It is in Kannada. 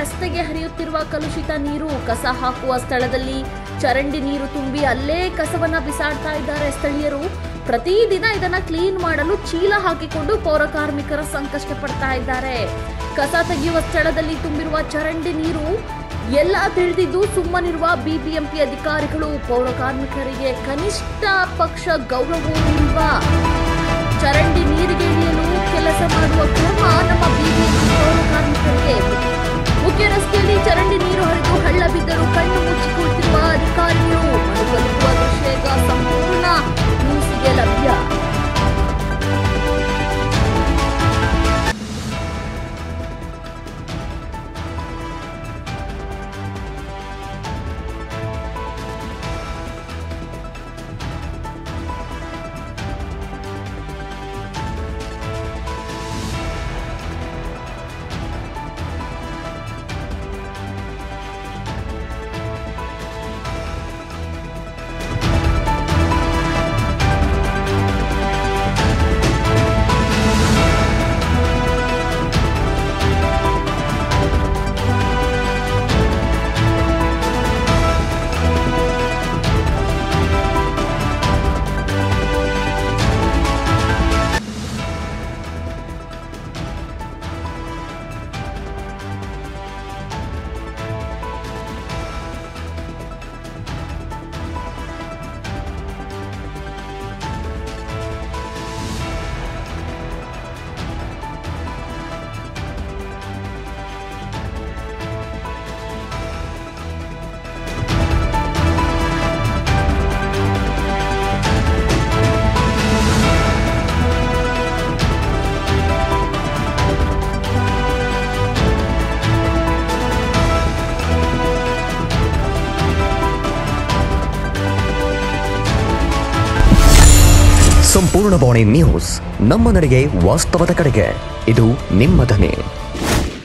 ರಸ್ತೆಗೆ ಹರಿಯುತ್ತಿರುವ ಕಲುಷಿತ ನೀರು ಕಸ ಹಾಕುವ ಸ್ಥಳದಲ್ಲಿ ಚರಂಡಿ ನೀರು ತುಂಬಿ ಅಲ್ಲೇ ಕಸವನ್ನ ಬಿಸಾಡ್ತಾ ಇದ್ದಾರೆ ಸ್ಥಳೀಯರು ಪ್ರತಿದಿನ ಇದನ್ನ ಕ್ಲೀನ್ ಮಾಡಲು ಚೀಲ ಹಾಕಿಕೊಂಡು ಪೌರ ಕಾರ್ಮಿಕರ ಸಂಕಷ್ಟ ಪಡ್ತಾ ಇದ್ದಾರೆ ಕಸ ತೆಗೆಯುವ ಸ್ಥಳದಲ್ಲಿ ತುಂಬಿರುವ ಚರಂಡಿ ನೀರು ಎಲ್ಲ ತಿಳಿದಿದ್ದು ಸುಮ್ಮನಿರುವ ಬಿಬಿಎಂಪಿ ಅಧಿಕಾರಿಗಳು ಪೌರ ಕಾರ್ಮಿಕರಿಗೆ ಕನಿಷ್ಠ ಪಕ್ಷ ಗೌರವವೂ ಇಲ್ವಾ ಚರಂಡಿ ನೀರಿಗೆ ಇಳಿಯಲು ಕೆಲಸ ಮಾಡುವ ಕ್ರಮ ನಮ್ಮ ಬಿಬಿಎಂಪಿ ಪೌರ ಕಾರ್ಮಿಕರಿಗೆ ಮುಖ್ಯ ರಸ್ತೆಯಲ್ಲಿ ಚರಂಡಿ ನೀರು ಹರಿದು ಹಳ್ಳ ಬಿದ್ದರೂ ಕಣ್ಣು ಮುಚ್ಚಿ ಕುಳಿತಿರುವ ಅಧಿಕಾರಿಗಳು ಮನವೊಲಿಸುವ ದೃಶ್ಯ ಈಗ ಸಂಪೂರ್ಣ ನ್ಯೂಸ್ಗೆ ಲಭ್ಯ ಸಂಪೂರ್ಣ ಬಾಣಿ ನ್ಯೂಸ್ ನಮ್ಮ ನಡೆಗೆ ವಾಸ್ತವದ ಕಡೆಗೆ ಇದು ನಿಮ್ಮ ಧ್ವನಿ